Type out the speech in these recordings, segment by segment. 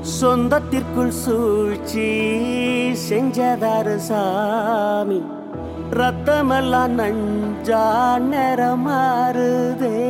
சொந்தத்திற்குள் சூழ்ச்சி செஞ்சதாரு சாமி ரத்தமெல்லாம் நஞ்சா நிறமாறுதே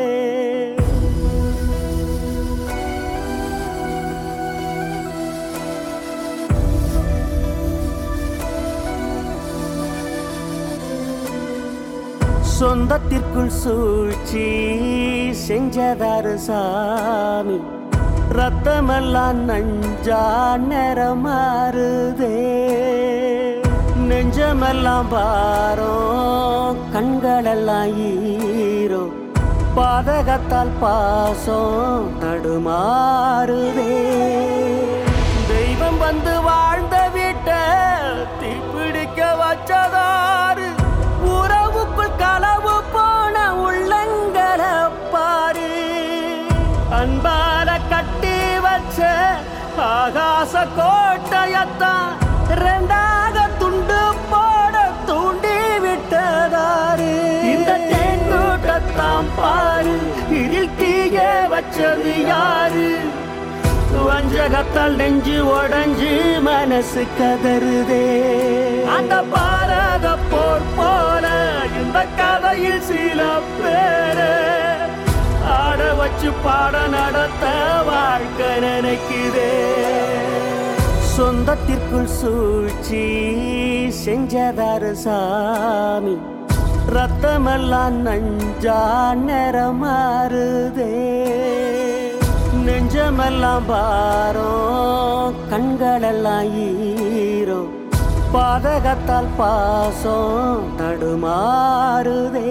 சொந்தத்திற்குள் சூழ்ச்சி செஞ்சதாரு சாமி ரத்தமெல்லாம் நஞ்சா நிறமாறுதே நெஞ்சமெல்லாம் பாரம் கண்களெல்லாம் ஈரோ பாதகத்தால் பாசம் தடுமாறுதே தெய்வம் வந்து வாழ்ந்த வீட்டை தீப்பிடிக்க வச்சதாரு உறவுக்குள் களவு போன உள்ளங்களை பாரு அன்பால கட்டி வச்ச ஆகாச கோட்டையத்தான் ரெண்டாக துண்டு போட தூண்டி விட்டதாரு இந்த தேங்கூட்டத்தான் பாரு இதில் தீய வச்சது யாரு வஞ்சகத்தால் நெஞ்சு உடஞ்சு மனசு கதறுதே அந்த பாரத போர் போல இந்த கதையில் சில பேரு ஆட வச்சு பாட நடத்த வாழ்க்கை நினைக்குதே சொந்தத்திற்குள் சூழ்ச்சி செஞ்சதாரு சாமி ரத்தமெல்லாம் நஞ்சா நிறமாறுதே நெஞ்சமெல்லாம் பாரம் கண்களெல்லாம் ஈரோ பாதகத்தால் பாசம் தடுமாறுதே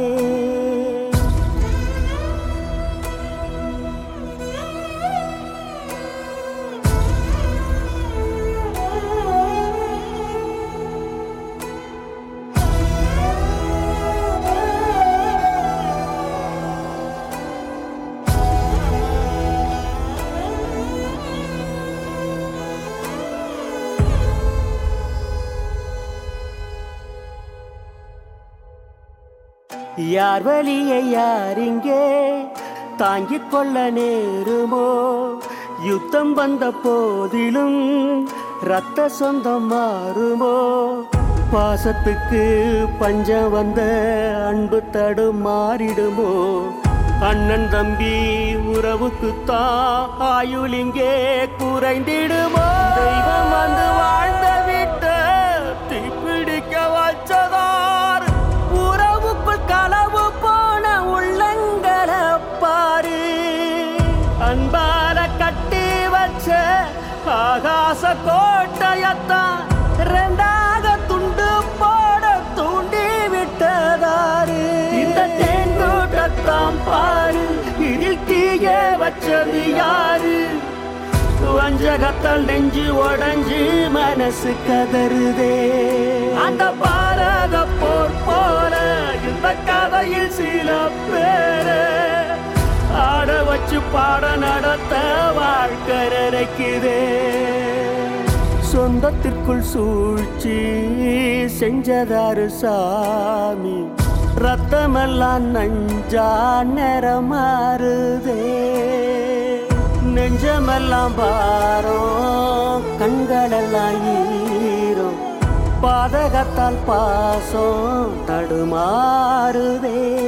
யார் வழியை யார் இங்கே தாங்கிக் கொள்ள நேருமோ யுத்தம் வந்த போதிலும் ரத்த சொந்தம் மாறுமோ பாசத்துக்கு பஞ்சம் வந்த அன்பு தடு மாறிடுமோ அண்ணன் தம்பி உறவுக்குத்தான் ஆயுள் இங்கே குறைந்திடுமோ தெய்வம் வந்து வாழ்ந்த வீட்ட தீப்பிடிக்க வச்சதார் உறவுக்குள் களவு போன உள்ளங்களை பாரு அன்பால கட்டி வச்ச ஆகாச கோட்டையத்தான் ரெண்டாக துண்டு போட தூண்டி விட்டதாரு இந்த தேங்கூட்டத்தான் பாரு இதில் தீய வச்சது யாரு வஞ்சகத்தால் நெஞ்சு உடஞ்சு மனசு கதறுதே அந்த பாரத போர் போல இந்த கதையில் சில பேரு ஆட வச்சு பாட நடத்த வாழ்க்கை நினைக்குதே சொந்தத்திற்குள் சூழ்ச்சி செஞ்சதாரு சாமி ரத்தமெல்லாம் நஞ்சா நிறமாறுதே நெஞ்சமெல்லாம் பாரம் கண்களெல்லாம் ஈரோ பாதகத்தால் பாசம் தடுமாறுதே